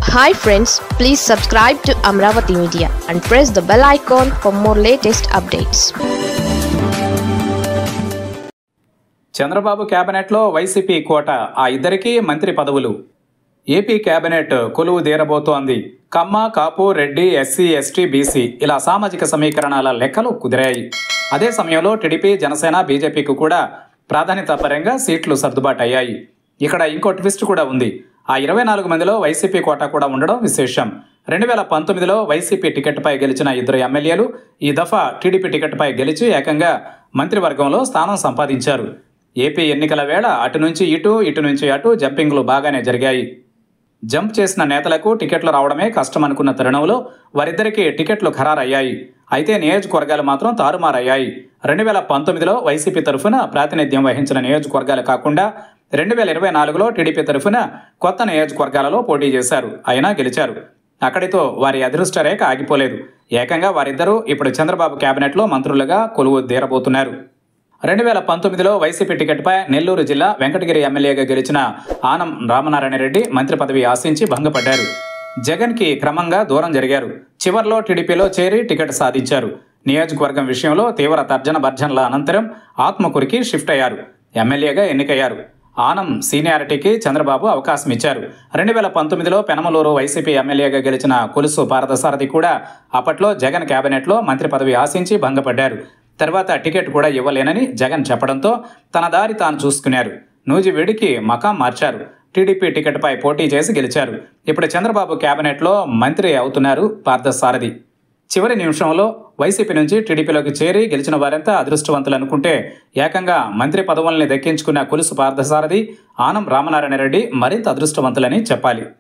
hi friends please subscribe to Amaravati media and press the bell icon for more latest updates Chandrababu కేబినెట్లో YCP కోట ఆ ఇద్దరికీ మంత్రి పదవులు AP cabinet కొలువు తీరబోతోంది Kamma Kapu Reddy SC ST BC ఇలా సామాజిక సమీకరణాల లెక్కలు కుదిరాయి అదే సమయంలో టీడీపీ జనసేన బీజేపీకి కూడా ప్రాధాన్యత పరంగా సీట్లు సర్దుబాటు అయ్యాయి ఇక్కడ ఇంకో ట్విస్ట్ కూడా ఉంది ఆ ఇరవై నాలుగు మందిలో వైసీపీ కోట కూడా ఉండడం విశేషం రెండు వేల పంతొమ్మిదిలో వైసీపీ టికెట్పై గెలిచిన ఇద్దరు ఎమ్మెల్యేలు ఈ దఫా టీడీపీ టికెట్పై గెలిచి ఏకంగా మంత్రివర్గంలో స్థానం సంపాదించారు ఏపీ ఎన్నికల వేళ అటు నుంచి ఇటు ఇటు నుంచి అటు జంపింగ్లు బాగానే జరిగాయి జంప్ చేసిన నేతలకు టికెట్లు రావడమే కష్టం అనుకున్న తరుణంలో వారిద్దరికీ టికెట్లు ఖరారయ్యాయి అయితే నియోజకవర్గాలు మాత్రం తారుమారయ్యాయి రెండు వేల పంతొమ్మిదిలో వైసీపీ తరఫున ప్రాతినిధ్యం వహించిన నియోజకవర్గాలు కాకుండా రెండు వేల ఇరవై నాలుగులో టీడీపీ తరఫున కొత్త నియోజకవర్గాలలో పోటీ చేశారు అయినా గెలిచారు అక్కడితో వారి అదృష్ట రేఖ ఆగిపోలేదు ఏకంగా వారిద్దరూ ఇప్పుడు చంద్రబాబు కేబినెట్లో మంత్రులుగా కొలువు తీరబోతున్నారు రెండు వేల పంతొమ్మిదిలో వైసీపీ టికెట్పై నెల్లూరు జిల్లా వెంకటగిరి ఎమ్మెల్యేగా గెలిచిన ఆనం రామనారాయణ రెడ్డి మంత్రి పదవి ఆశించి భంగపడ్డారు జగన్కి క్రమంగా దూరం జరిగారు చివర్లో టీడీపీలో చేరి టికెట్ సాధించారు నియోజకవర్గం విషయంలో తీవ్ర తర్జన భర్జనల అనంతరం ఆత్మకూరికి షిఫ్ట్ అయ్యారు ఎమ్మెల్యేగా ఎన్నికయ్యారు ఆనం సీనియారిటీకి చంద్రబాబు అవకాశం ఇచ్చారు రెండు వేల పంతొమ్మిదిలో పెనమలూరు వైసీపీ ఎమ్మెల్యేగా గెలిచిన కొలుసు పారదసారథి కూడా అప్పట్లో జగన్ కేబినెట్లో మంత్రి పదవి ఆశించి భంగపడ్డారు తర్వాత టికెట్ కూడా ఇవ్వలేనని జగన్ చెప్పడంతో తన దారి తాను చూసుకున్నారు నూజివీడికి మకాం మార్చారు టీడీపీ టికెట్పై పోటీ చేసి గెలిచారు ఇప్పుడు చంద్రబాబు కేబినెట్లో మంత్రి అవుతున్నారు పార్థసారథి చివరి నిమిషంలో వైసీపీ నుంచి టీడీపీలోకి చేరి గెలిచిన వారంతా అదృష్టవంతులు అనుకుంటే ఏకంగా మంత్రి పదవుల్ని దక్కించుకున్న కొలుసు పార్థసారథి ఆనం రామనారాయణ రెడ్డి మరింత అదృష్టవంతులని చెప్పాలి